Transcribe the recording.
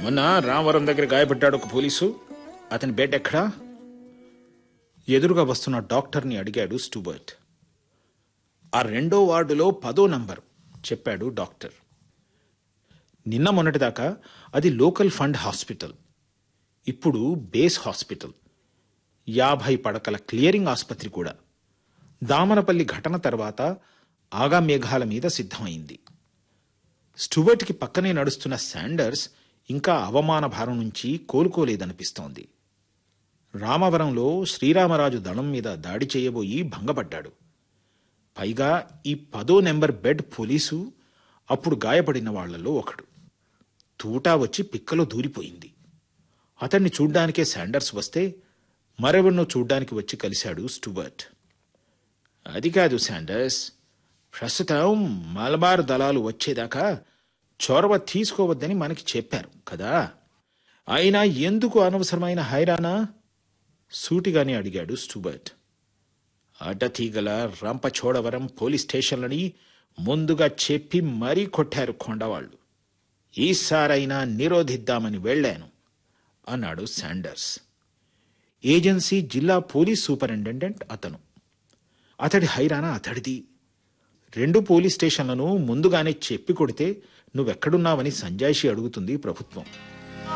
మొన్న రామవరం దగ్గర గాయపడ్డాడు ఒక పోలీసు అతని బెడ్ ఎక్కడా ఎదురుగా వస్తున్న డాక్టర్ని అడిగాడు స్టూబర్ట్ ఆ రెండో వార్డులో పదో నంబర్ చెప్పాడు డాక్టర్ నిన్న మొన్నటిదాకా అది లోకల్ ఫండ్ హాస్పిటల్ ఇప్పుడు బేస్ హాస్పిటల్ యాభై పడకల క్లియరింగ్ ఆసుపత్రి కూడా దామనపల్లి ఘటన తర్వాత ఆగా మేఘాల మీద సిద్ధమైంది స్టూవర్ట్కి పక్కనే నడుస్తున్న శాండర్స్ ఇంకా అవమాన భారం నుంచి కోలుకోలేదనిపిస్తోంది రామవరంలో శ్రీరామరాజు దళం మీద దాడి చేయబోయి భంగపడ్డాడు పైగా ఈ పదో నెంబర్ బెడ్ పోలీసు అప్పుడు గాయపడిన వాళ్లలో ఒకడు తూటా వచ్చి పిక్కలో దూరిపోయింది అతన్ని చూడ్డానికే శాండర్స్ వస్తే మరెవరినో చూడ్డానికి వచ్చి కలిశాడు స్టూవర్ట్ అది కాదు శాండర్స్ ప్రస్తుతం మలబార్ దళాలు వచ్చేదాకా చొరవ తీసుకోవద్దని మనకి చెప్పారు కదా అయినా ఎందుకు అనవసరమైన హైరానా సూటిగానే అడిగాడు స్టూబర్ట్ అడ్డతీగల రంపచోడవరం పోలీస్ స్టేషన్లని ముందుగా చెప్పి మరీ కొట్టారు కొండవాళ్లు ఈసారైనా నిరోధిద్దామని వెళ్ళాను అన్నాడు శాండర్స్ ఏజెన్సీ జిల్లా పోలీస్ సూపరింటెండెంట్ అతను అతడి హైరానా అతడిది రెండు పోలీస్ స్టేషన్లను ముందుగానే చెప్పి కొడితే నువ్వెక్కడున్నావని సంజాయిషి అడుగుతుంది ప్రభుత్వం